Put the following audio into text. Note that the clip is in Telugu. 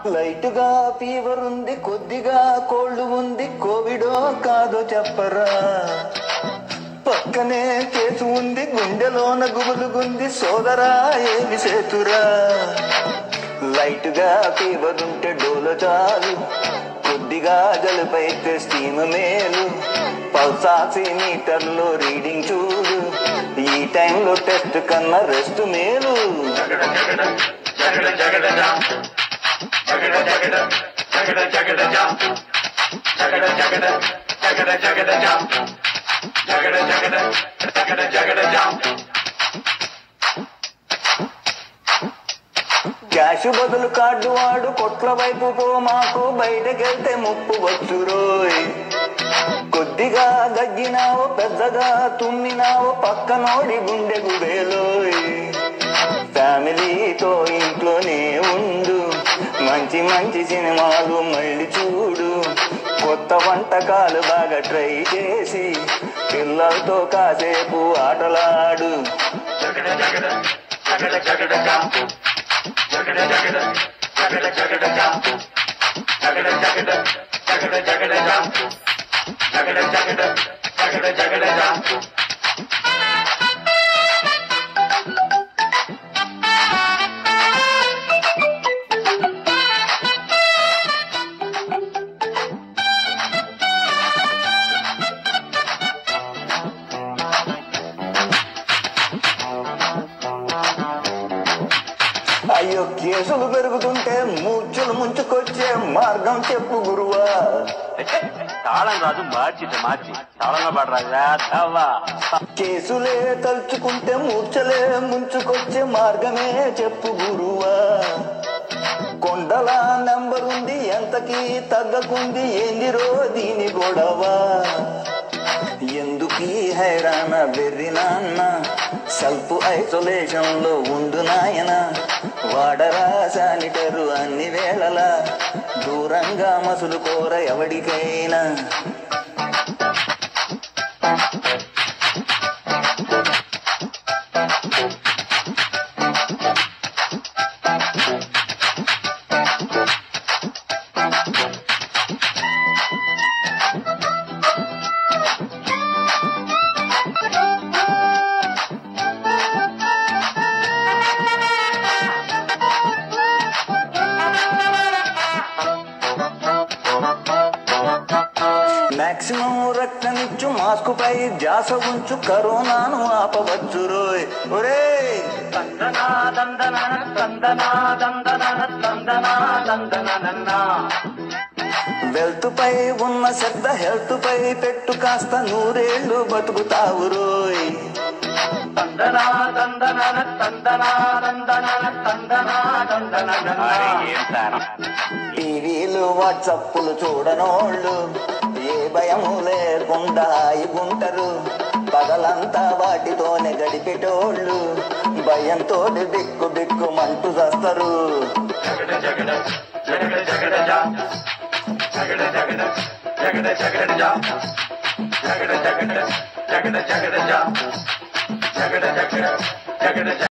లైట్ గా ఫీవర్ ఉంది కొద్దిగా కోల్డ్ ఉంది కోవిడో కాదో చెప్పరా పక్కనే కేసు ఉంది గుండెలోన గుబులుగుంది సోదరా ఏమి సేతురా లైట్ గా ఫీవర్ ఉంటే డోలో చాలు కొద్దిగా జలుపైతే స్టీమ్ మేలు పల్సాసి మీటర్లో రీడింగ్ చూడు ఈ టైంలో టెస్ట్ కన్నా రెస్ట్ మేలు క్యాష్ బదులు కార్డు వాడు కొట్ల వైపు పో మాకు బయటకెళ్తే ముప్పు వచ్చురోయ్ కొద్దిగా దగ్గినావో పెద్దగా తుమ్మినావో పక్కనోడి గుండె గుబేలోయ్ ఫ్యామిలీతో ఇంట్లోనే ఉండు మంచి మంచి సినిమాలు మళ్ళీ చూడు కొత్త వంటకాలు బాగా ట్రై చేసి పిల్లలతో కాసేపు ఆటలాడు అయ్యో కేసులు పెరుగుతుంటే మూర్చులు ముంచుకొచ్చే మార్గం చెప్పు గురువా తాళం రాదు మార్చిట మార్చి తాళంగా పడరాజా ధవ్వా కేసులే తలుచుకుంటే మూర్చలే ముంచుకొచ్చే మార్గమే చెప్పు గురువా కొండల నంబర్ ఉంది ఎంతకి తగ్గకుంది ఏందిరో దీని గొడవ ఎందుకీ హైరాణ వెర్రి నాన్న సెల్ఫ్ ఐసోలేషన్ లో ఉండు నాయన వాడరా శానిటరు అన్ని వేళలా దూరంగా మసులు కోర ఎవడికైనా మాక్సిమం రక్తనిచ్చు మాస్క్ పై ధ్యాస ఉంచు కరోనాను ఆపవచ్చు రోయ్ ఒరేయ్ దందనా దందన దందనా దందన దందనా దందన వెల్త్ పై ఉన్న శ్రద్ధ హెల్త్ పై పెట్టు కాస్త నూరేళ్లు బతుకుతావు రోయ్ దందనా దందన దందనా దందన దందనా దందన ఏం సార్ టీవీలు వాట్సప్పులు చూడనోళ్ళు ఏ భయము లేకుండా హాయిగుంటరు పగలంతా వాటితోనే గడిపెటోళ్ళు భయంతో బిక్కు బిక్కు మంటూ చస్తారు జగడ జగడ జగడ జగడ జా జగడ జగడ జగడ జగడ జా జగడ జగడ జగడ జగడ జా జగడ జగడ జగడ